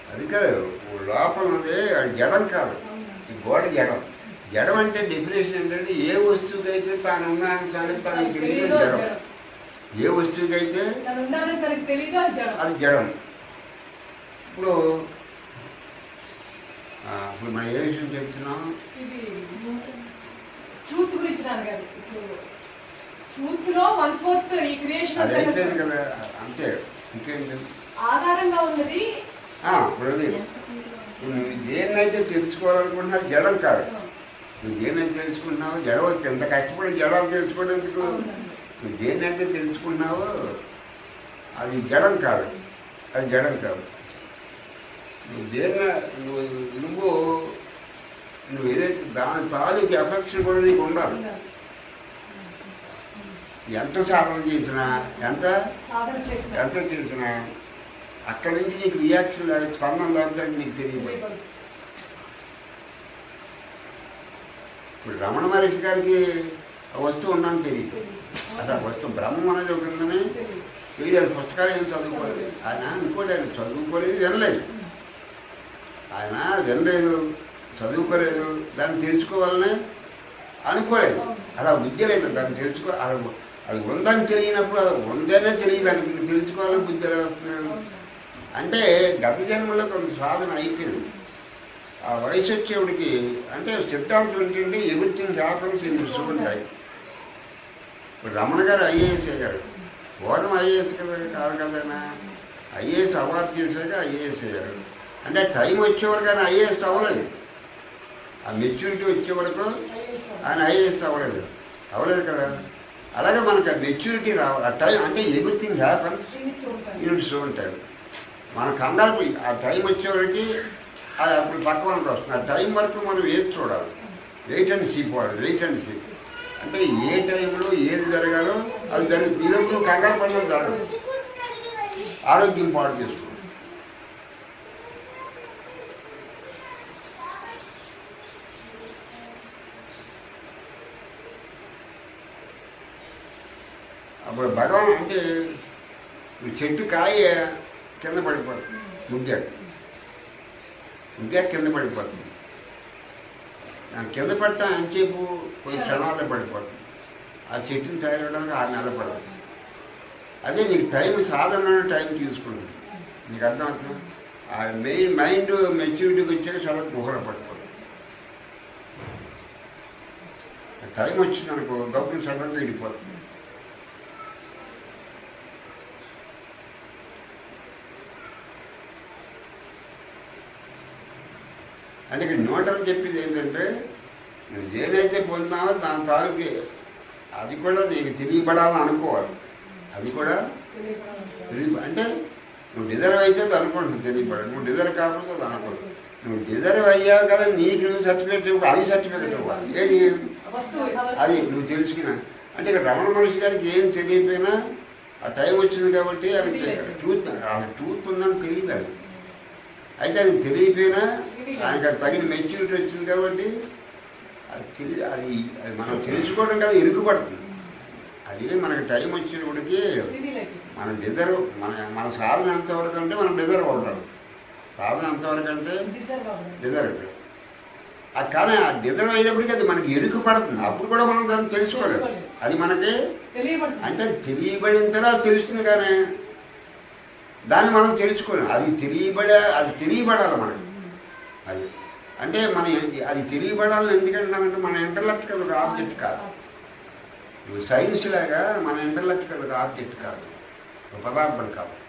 అది కాదు లోపల ఉన్నది అది జడం కాదు ఈ గోడ జడం జడం అంటే డెఫినేషన్ ఏంటంటే ఏ వస్తువుకైతే తాను ఉన్నాను సంగతి తనకు తెలియదు తెలీదు జడం జడం. ఏ వస్తువుకైతే తను ఉన్నానని తనకు తెలియదు అది జడం అది జడం ఇప్పుడు ఆ, ఇప్పుడు మనం ఏ విషయం చెప్తున్నాం ఇది ట్రూత్ గురించి నాన్నగారు ఇప్పుడు ట్రూత్ లో వన్ ఫోర్త్ ఈ క్రియేషన్ అది అయిపోయింది కదా అంతే ఇంకేంటి ఆధారంగా ఉన్నది ఆ, ఇప్పుడు అది ఇప్పుడు నువ్వు దేన్నైతే తెలుసుకోవాలనుకుంటున్నా అది జడం కాదు నువ్వు దేన్నైతే తెలుసుకుంటున్నావో జడం ఎంత కష్టపడి జడాలు తెలుసుకోవడానికి నువ్వు దేన్నైతే తెలుసుకున్నావో అది జడం కాదు అది జడం కాదు నువ్వు దేన్న నువ్వు నువ్వు నువ్వు ఏదైతే దాని తాలూకు ఎఫెక్షన్ కూడా నీకు ఉండాలి ఎంత సాధన చేసినా ఎంత సాధన చేసిన ఎంత చేసినా అక్కడి నుంచి నీకు రియాక్షన్ లేదు స్పందన లేకపోతే నీకు తెలియదు ఇప్పుడు రమణ మహర్షి గారికి ఆ వస్తువు ఉందని తెలియదు అసలు ఆ వస్తువు బ్రహ్మం అనేది ఒకటి ఉందని తెలియదు అది పుస్తకాలు ఏం చదువుకోలేదు ఆయన ఇంకోటి ఆయన చదువుకోలేదు వినలేదు ఆయన వినలేదు చదువుకోలేదు దాన్ని తెలుసుకోవాలని అనుకోలేదు అలా విద్య లేదు దాన్ని తెలుసుకో అలా అది ఉందని తెలియనప్పుడు అది ఉందనే తెలియదు అని నీకు తెలుసుకోవాలని బుద్ధి ఎలా వస్తున్నాడు అంటే గత జన్మలో కొంత సాధన అయిపోయింది ఆ వయసు వచ్చేవాడికి అంటే సిద్ధాంతం ఏంటంటే ఎవ్రీథింగ్ హ్యాపన్స్ ఇన్ ఉంటాయి ఇప్పుడు రమణ గారు ఐఏఎస్ అయ్యారు పూర్వం ఐఏఎస్ కదా కాదు కదనా ఐఏఎస్ అవార్డు చేశాక ఐఏఎస్ అయ్యారు అంటే టైం వచ్చేవారు కానీ ఐఏఎస్ అవ్వలేదు ఆ మెచ్యూరిటీ వచ్చే వరకు ఆయన ఐఏఎస్ అవ్వలేదు అవ్వలేదు కదా అలాగే మనకు ఆ మెచ్యూరిటీ రావాలి ఆ టైం అంటే ఎవ్రీథింగ్ హ్యాపన్స్ యూనిట్స్ ఉంటాయి మన కంగారు పోయి ఆ టైం వచ్చేవాడికి అది అప్పుడు పక్క మనకు వస్తుంది ఆ టైం వరకు మనం ఏది చూడాలి వెయిట్ అండ్ సీ పోవాలి వెయిట్ అండ్ సీ అంటే ఏ టైంలో ఏది జరగాలో అది జరుగుతుంది ఈరోజు కంగారు పడిన జరగదు ఆరోగ్యం పాడు చేసుకోండి అప్పుడు భగవాన్ అంటే ఈ చెట్టు కాయ కింద పడిపోతుంది ముగ్గాక ముగ్గాక కింద పడిపోతుంది ఆ కింద పట్ట అంచేపు కొన్ని క్షణాల్లో పడిపోతుంది ఆ చెట్టుని తయారవడానికి ఆరు నెలలు పడుతుంది అదే నీకు టైం సాధారణ టైం తీసుకుంటుంది నీకు అర్థమవుతుంది ఆ మెయిన్ మైండ్ మెచ్యూరిటీకి వచ్చాక చాలా గుహర పడిపోతుంది టైం వచ్చింది అనుకో గబ్బులు సడన్గా ఇడిపోతుంది అంటే ఇక్కడ న్యూటన్ చెప్పేది ఏంటంటే నువ్వు ఏదైతే పొందావో దాని తాలూకు అది కూడా నీకు తెలియబడాలని అనుకోవాలి అది కూడా తెలియ అంటే నువ్వు డిజర్వ్ అయితే అది అనుకుంటున్నావు తెలియబడాలి నువ్వు డిజర్వ్ కాకపోతే అది అనుకోదు నువ్వు డిజర్వ్ అయ్యావు కదా నీకు సర్టిఫికేట్ ఇవ్వాలి అది సర్టిఫికేట్ ఇవ్వాలి ఏది వస్తువు అది నువ్వు తెలుసుకున్నా అంటే ఇక్కడ రమణ మహర్షి గారికి ఏం తెలియకపోయినా ఆ టైం వచ్చింది కాబట్టి ఆయనకి ట్రూత్ ఆ ట్రూత్ ఉందని తెలియదు అది అయితే అది తెలియకపోయినా ఆయనకి అది తగిన మెచ్యూరిటీ వచ్చింది కాబట్టి అది తెలియ అది అది మనం తెలుసుకోవడం కదా ఇరుకుపడుతుంది అది మనకి టైం వచ్చినప్పటికీ మనం డిజర్వ్ మన మన సాధన ఎంతవరకు అంటే మనం డిజర్వ్ ఉంటాం సాధన ఎంతవరకు అంటే డిజర్వ్ ఆ కానీ ఆ డిజర్వ్ అయినప్పటికీ అది మనకి ఎరుకు పడుతుంది అప్పుడు కూడా మనం దాన్ని తెలుసుకోలేదు అది మనకి తెలియబడుతుంది అంటే అది తెలియబడిన తర్వాత తెలుస్తుంది కానీ దాన్ని మనం తెలుసుకోలేం అది తెలియబడే అది తెలియబడాలి మనకి అది అంటే మన అది తెలియబడాలని ఎందుకంటున్నామంటే మన ఇంటర్లెక్ట్ కదా ఒక ఆబ్జెక్ట్ కాదు ఇప్పుడు సైన్స్ లాగా మన ఇంటర్లెక్ట్ కదా ఒక ఆబ్జెక్ట్ కాదు ఒక పదార్థం కాదు